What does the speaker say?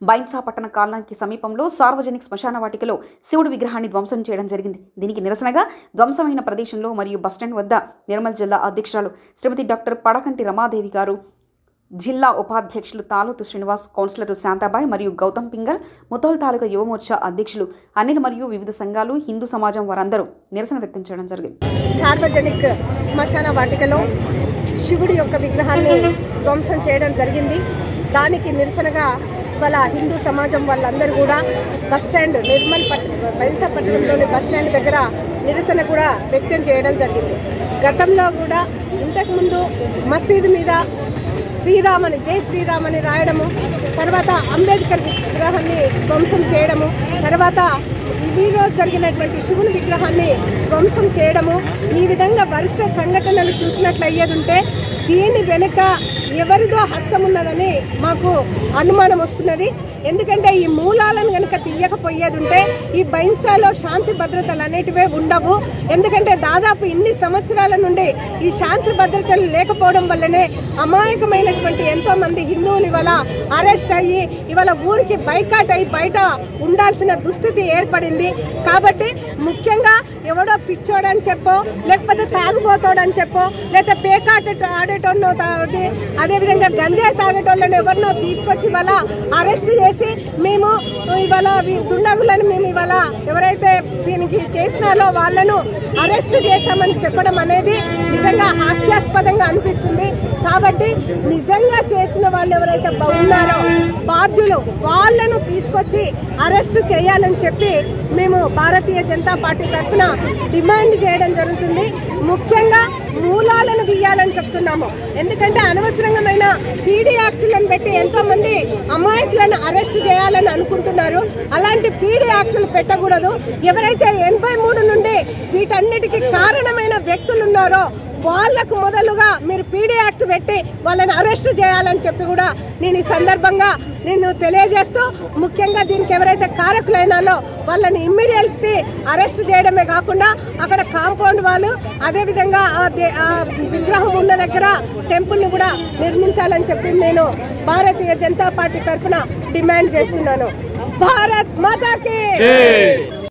బైన్సా పట్టణ కాలనీకి సమీపంలో సార్వజనిక శ్మశాన వాటికలో శివుడి విగ్రహాన్ని ధ్వంసం చేయడం జరిగింది దీనికి నిరసనగా ధ్వంసమైన ప్రదేశంలో మరియు బస్టాండ్ వద్ద నిర్మల్ జిల్లా అధ్యక్షురాలు శ్రీమతి డాక్టర్ పడకంటి రమాదేవి గారు జిల్లా ఉపాధ్యక్షులు తాలూతు శ్రీనివాస్ కౌన్సిలర్ శాంతాబాయ్ మరియు గౌతమ్ పింగల్ ముతోల్ తాలూకా యువమోర్చా అధ్యక్షులు అనిల్ మరియు వివిధ సంఘాలు హిందూ సమాజం వారందరూ నిరసన వ్యక్తం చేయడం జరిగింది సార్వజనిక శ్మశాన వాటికలో శివుడి యొక్క విగ్రహాన్ని ధ్వంసం చేయడం జరిగింది దానికి నిరసనగా ఇవాళ హిందూ సమాజం వాళ్ళందరూ కూడా బస్టాండ్ నిర్మల్ పట్ బైన్సా పట్టణంలోని బస్టాండ్ దగ్గర నిరసన కూడా వ్యక్తం చేయడం జరిగింది గతంలో కూడా ఇంతకుముందు మసీదు మీద శ్రీరామని జై శ్రీరామని రాయడము తర్వాత అంబేద్కర్ విగ్రహాన్ని ధ్వంసం చేయడము తర్వాత ఇవిలో జరిగినటువంటి శివుని విగ్రహాన్ని ధ్వంసం చేయడము ఈ విధంగా వరుస సంఘటనలు చూసినట్లు అయ్యేది ఉంటే దీని వెనుక ఎవరిదో హస్తం ఉన్నదని మాకు అనుమానం వస్తున్నది ఎందుకంటే ఈ మూలాలను కనుక తీయకపోయేది ఉంటే ఈ బైన్సాలో శాంతి భద్రతలు అనేటివే ఉండవు ఎందుకంటే దాదాపు ఇన్ని సంవత్సరాల నుండి ఈ శాంతి భద్రతలు లేకపోవడం వల్లనే అమాయకమైనటువంటి ఎంతో మంది హిందువులు ఇవాళ అరెస్ట్ అయ్యి ఇవాళ ఊరికి బైకాట్ అయి బయట ఉండాల్సిన దుస్థితి ఏర్పడింది కాబట్టి ముఖ్యంగా ఎవడో పిచ్చోడని చెప్పో లేకపోతే తాగుబోతోడని చెప్పో లేకపోతే పేకాట ఆడేటోళ్ళో తాగి అదేవిధంగా గంజాయి తాగేటోళ్ళని ఎవరినో తీసుకొచ్చి ఇవాళ అరెస్ట్ చేసి మేము ఇవాళ వీ- దుండగులను మేము ఇవాళ ఎవరైతే దీనికి చేసినారో వాళ్ళను అరెస్ట్ చేశామని చెప్పడం అనేది నిజంగా హాస్యాస్పదంగా అనిపిస్తుంది కాబట్టి నిజంగా చేసిన వాళ్ళు ఎవరైతే బ- ఉన్నారో బాధ్యులు వాళ్ళను తీసుకొచ్చి అరెస్ట్ చేయాలని చెప్పి మేము భారతీయ జనతా పార్టీ తరఫున డిమాండ్ చేయడం జరుగుతుంది ముఖ్యంగా మూలాలను తీయాలని చెప్తున్నాము ఎందుకంటే అనవసరమైన పీడీ యాక్టులను పెట్టి ఎంతో మంది అమాయకులను అరెస్ట్ చేయాలని అనుకుంటున్నారు అలాంటి పీడీ యాక్టులు పెట్టకూడదు ఎవరైతే ఎనభై మూడు నుండి వీటన్నిటికీ కారణమైన వ్యక్తులు ఉన్నారో వాళ్లకు మొదలుగా మీరు పీడీ యాక్ట్ పెట్టి వాళ్ళని అరెస్ట్ చేయాలని చెప్పి కూడా నేను ఈ సందర్భంగా నేను తెలియజేస్తూ ముఖ్యంగా దీనికి ఎవరైతే కారకులైనాలో వాళ్ళని ఇమ్మీడియట్లీ అరెస్ట్ చేయడమే కాకుండా అక్కడ కాంపౌండ్ వాళ్ళు అదేవిధంగా ఆ దే- ఆ విగ్రహం ఉన్న దగ్గర టెంపుల్ని కూడా నిర్మించాలని చెప్పి నేను భారతీయ జనతా పార్టీ తరఫున డిమాండ్ చేస్తున్నాను భారత్ మాతాకి